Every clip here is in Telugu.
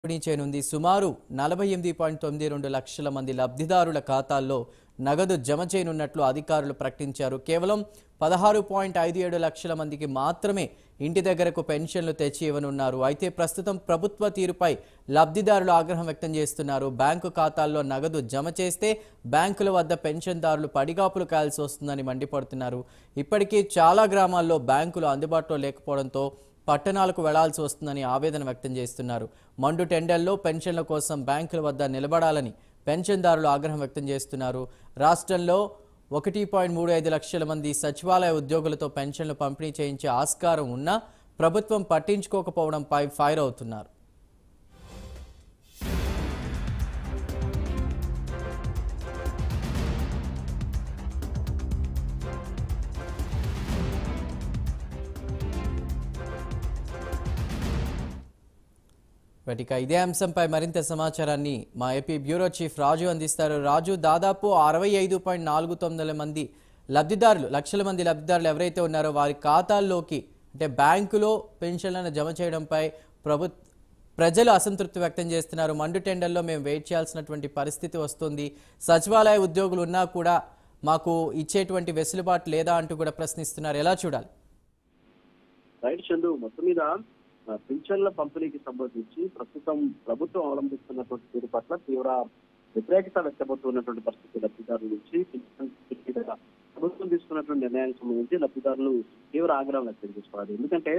పంపిణీ చేయనుంది సుమారు నలభై ఎనిమిది పాయింట్ తొమ్మిది రెండు లక్షల మంది లబ్ధిదారుల ఖాతాల్లో నగదు జమ చేయనున్నట్లు అధికారులు ప్రకటించారు కేవలం పదహారు పాయింట్ ఐదు ఏడు లక్షల మందికి మాత్రమే ఇంటి దగ్గరకు పెన్షన్లు తెచ్చి ఇవ్వనున్నారు అయితే ప్రస్తుతం ప్రభుత్వ తీరుపై లబ్ధిదారులు ఆగ్రహం వ్యక్తం చేస్తున్నారు బ్యాంకు ఖాతాల్లో నగదు జమ చేస్తే బ్యాంకుల వద్ద పెన్షన్దారులు పడిగాపులు కాయాల్సి వస్తుందని మండిపడుతున్నారు ఇప్పటికీ చాలా గ్రామాల్లో బ్యాంకులు అందుబాటులో లేకపోవడంతో పట్టణాలకు వెళ్లాల్సి వస్తుందని ఆవేదన వ్యక్తం చేస్తున్నారు మండు టెండర్లో పెన్షన్ల కోసం బ్యాంకుల వద్ద నిలబడాలని పెన్షన్దారులు ఆగ్రహం వ్యక్తం చేస్తున్నారు రాష్ట్రంలో ఒకటి పాయింట్ మూడు ఐదు లక్షల మంది సచివాలయ ఉద్యోగులతో పెన్షన్లు పంపిణీ చేయించే ఆస్కారం ఉన్నా ప్రభుత్వం పట్టించుకోకపోవడంపై ఫైర్ అవుతున్నారు రైట్, ఇక ఇదే అంశంపై మరింత సమాచారాన్ని మా ఏపీ బ్యూరో చీఫ్ రాజు అందిస్తారు రాజు దాదాపు అరవై ఐదు పాయింట్ నాలుగు తొమ్మిది మంది లబ్ధిదారులు లక్షల మంది లబ్ధిదారులు ఎవరైతే ఉన్నారో వారి ఖాతాల్లోకి అంటే బ్యాంకులో పెన్షన్లను జమ చేయడంపై ప్రభు ప్రజలు అసంతృప్తి వ్యక్తం చేస్తున్నారు మండు టెండర్లో మేము వెయిట్ చేయాల్సినటువంటి పరిస్థితి వస్తుంది సచివాలయ ఉద్యోగులు ఉన్నా కూడా మాకు ఇచ్చేటువంటి వెసులుబాటు లేదా అంటూ కూడా ప్రశ్నిస్తున్నారు ఎలా చూడాలి రైట్ చందు మొత్తం మీద ఆ, పింఛన్ల పంపిణీకి సంబంధించి ప్రస్తుతం ప్రభుత్వం అవలంబిస్తున్నటువంటి తీరు పట్ల తీవ్ర వ్యతిరేకత వ్యక్తమవుతున్నటువంటి పరిస్థితి లబ్ధిదారుల నుంచి పింఛన్ మీద ప్రభుత్వం తీసుకున్నటువంటి నిర్ణయానికి సంబంధించి లబ్ధిదారులు తీవ్ర ఆగ్రహం వ్యక్తం చేస్తున్నారు ఎందుకంటే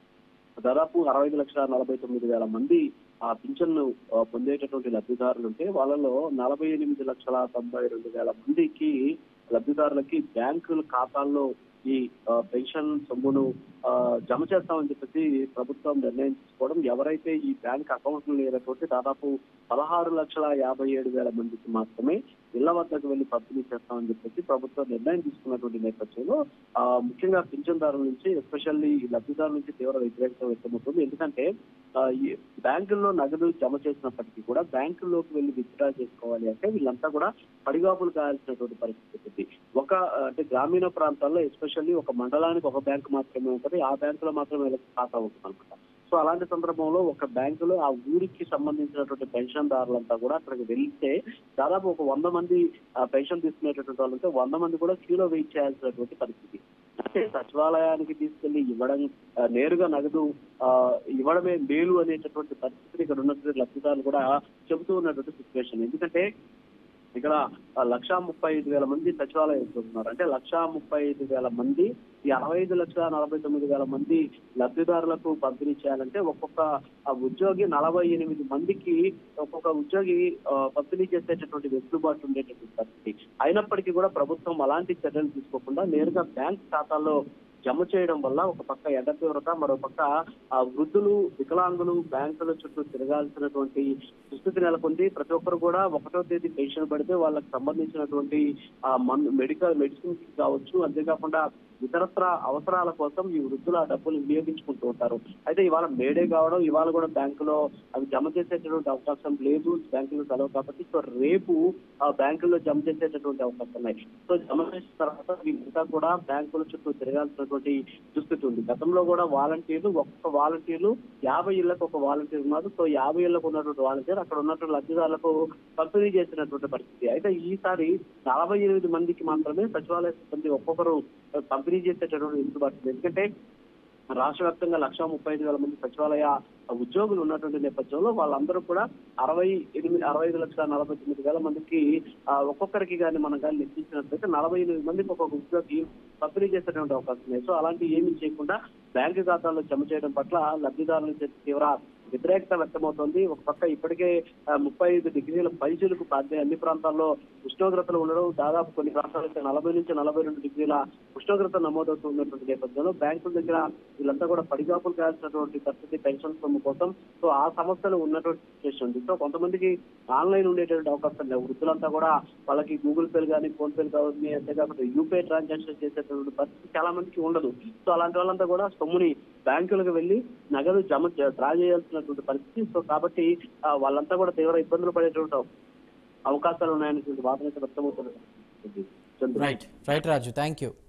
దాదాపు అరవై ఐదు లక్షల నలభై తొమ్మిది వేల మంది ఆ పింఛన్ను ఆ, పొందేటటువంటి లబ్ధిదారులు ఉంటే వాళ్ళలో నలభై ఎనిమిది లక్షల తొంభై రెండు వేల మందికి లబ్ధిదారులకి బ్యాంకుల ఖాతాల్లో ఈ ఆ, పెన్షన్ సొమ్మును ఆ, జమ చేస్తామని చెప్పేసి ప్రభుత్వం నిర్ణయం తీసుకోవడం ఎవరైతే ఈ బ్యాంక్ అకౌంట్లు లేనటువంటి దాదాపు పదహారు లక్షల యాభై ఏడు వేల మందికి మాత్రమే ఇళ్ల వద్దకు వెళ్లి పంపిణీ చేస్తామని చెప్పేసి ప్రభుత్వం నిర్ణయం తీసుకున్నటువంటి నేపథ్యంలో ఆ, ముఖ్యంగా పింఛన్దారుల నుంచి ఎస్పెషల్లీ లబ్ధిదారుల నుంచి తీవ్ర వ్యతిరేకత వ్యక్తమవుతుంది ఎందుకంటే ఆ, ఈ బ్యాంకుల్లో నగదు జమ చేసినప్పటికీ కూడా బ్యాంకుల్లోకి వెళ్లి విత్డ్రా చేసుకోవాలి అంటే వీళ్ళంతా కూడా పడిగాపులు కావాల్సినటువంటి పరిస్థితి ఉంది ఒక ఆ, అంటే గ్రామీణ ప్రాంతాల్లో ఎస్పెషల్లీ ఒక మండలానికి ఒక బ్యాంకు మాత్రమే ఉంటుంది ఆ బ్యాంకులో మాత్రమే వీళ్ళకి ఖాతా ఉంటుంది అనమాట సో అలాంటి సందర్భంలో ఒక బ్యాంకులో ఆ ఊరికి సంబంధించినటువంటి పెన్షన్ దారులంతా కూడా అక్కడికి వెళ్తే దాదాపు ఒక వంద మంది ఆ, పెన్షన్ తీసుకునేటటువంటి వాళ్ళు ఉంటే వంద మంది కూడా క్యూలో వెయిట్ చేయాల్సినటువంటి పరిస్థితి అంటే సచివాలయానికి తీసుకెళ్లి ఇవ్వడం ఆ, నేరుగా నగదు ఆ, ఇవ్వడమే మేలు అనేటటువంటి పరిస్థితిని ఇక్కడ ఉన్నటువంటి లబ్ధిదారులు కూడా చెబుతూ ఉన్నటువంటి సిచ్యువేషన్ ఎందుకంటే ఇక్కడ ఆ, లక్షా ముప్పై ఐదు వేల మంది సచివాలయ ఉద్యోగులు అంటే లక్షా ముప్పై ఐదు వేల మంది ఈ అరవై ఐదు లక్షల నలభై తొమ్మిది వేల మంది లబ్ధిదారులకు పంపిణీ చేయాలంటే ఒక్కొక్క ఆ ఉద్యోగి నలభై ఎనిమిది మందికి ఒక్కొక్క ఉద్యోగి ఆ, పంపిణీ చేసేటటువంటి వెసులుబాటు ఉండేటటువంటి పరిస్థితి అయినప్పటికీ కూడా ప్రభుత్వం అలాంటి చర్యలు తీసుకోకుండా నేరుగా బ్యాంక్ ఖాతాల్లో జమ చేయడం వల్ల ఒక పక్క ఎండ తీవ్రత మరో పక్క ఆ వృద్ధులు వికలాంగులు బ్యాంకుల చుట్టూ తిరగాల్సినటువంటి దుస్థితి నెలకొంది ప్రతి ఒక్కరు కూడా ఒకటో తేదీ పెన్షన్ పడితే వాళ్ళకి సంబంధించినటువంటి ఆ మన్ మెడికల్ మెడిసిన్ కావచ్చు అంతేకాకుండా ఇతరత్ర అవసరాల కోసం ఈ వృద్ధుల డబ్బులు వినియోగించుకుంటూ ఉంటారు అయితే ఇవాళ మేడే కావడం ఇవాళ కూడా బ్యాంకులో అవి జమ చేసేటటువంటి అవకాశం లేదు బ్యాంకులు సెలవు కాబట్టి సో రేపు ఆ బ్యాంకుల్లో జమ చేసేటటువంటి అవకాశం ఉన్నాయి సో జమ చేసిన తర్వాత వీళ్ళంతా కూడా బ్యాంకుల చుట్టూ తిరగాల్సినటువంటి దుస్థితి ఉంది గతంలో కూడా వాలంటీర్లు ఒక్కొక్క వాలంటీర్లు యాభై ఇళ్లకు ఒక వాలంటీర్ ఉన్నారు సో యాభై ఇళ్లకు ఉన్నటువంటి వాలంటీర్ అక్కడ ఉన్నటువంటి లబ్ధిదారులకు పంపిణీ చేసినటువంటి పరిస్థితి అయితే ఈసారి నలభై ఎనిమిది మందికి మాత్రమే సచివాలయ సిబ్బంది ఒక్కొక్కరు పంపిణీ చేసేటటువంటి వెసులుబాటు ఉంది ఎందుకంటే రాష్ట్ర వ్యాప్తంగా లక్ష ముప్పై ఐదు వేల మంది సచివాలయ ఉద్యోగులు ఉన్నటువంటి నేపథ్యంలో వాళ్ళందరూ కూడా అరవై ఎనిమిది అరవై ఐదు లక్షల నలభై తొమ్మిది వేల మందికి ఆ, ఒక్కొక్కరికి కానీ మనం కానీ లెక్కించినట్లయితే నలభై ఎనిమిది మందికి ఒక్కొక్క ఉద్యోగి పంపిణీ చేసేటువంటి అవకాశం ఉంది సో అలాంటి ఏమీ చేయకుండా బ్యాంకు ఖాతాల్లో జమ చేయడం పట్ల లబ్ధిదారుల నుంచి తీవ్ర వ్యతిరేకత వ్యక్తమవుతోంది ఒక పక్క ఇప్పటికే ఆ, ముప్పై ఐదు డిగ్రీల పైచులకు ప్రాంత అన్ని ప్రాంతాల్లో ఉష్ణోగ్రతలు ఉండడం దాదాపు కొన్ని ప్రాంతాలైతే నలభై నుంచి నలభై రెండు డిగ్రీల ఉష్ణోగ్రత నమోదవుతున్నటువంటి నేపథ్యంలో బ్యాంకుల దగ్గర వీళ్ళంతా కూడా పడిగాపులు కాల్సినటువంటి పరిస్థితి పెన్షన్ సొమ్ము కోసం సో ఆ సమస్యలు ఉన్నటువంటి సిచ్యువేషన్ ఉంది సో కొంతమందికి ఆన్లైన్ ఉండేటువంటి అవకాశం లేవు వృద్ధులంతా కూడా వాళ్ళకి గూగుల్ పేలు కానీ ఫోన్ పేలు కానీ అంతేకాకుండా యూపీఐ ట్రాన్సాక్షన్ చేసేటువంటి పరిస్థితి చాలా మందికి ఉండదు సో అలాంటి వాళ్ళంతా కూడా సొమ్ముని బ్యాంకులకు వెళ్లి నగదు జమ చే- డ్రా చేయాల్సినటువంటి పరిస్థితి సో కాబట్టి ఆ, వాళ్ళంతా కూడా తీవ్ర ఇబ్బందులు పడేటువంటి అవకాశాలు ఉన్నాయనేటువంటి వాదన అయితే వ్యక్తమవుతున్నది Chandru. Right right Raju thank you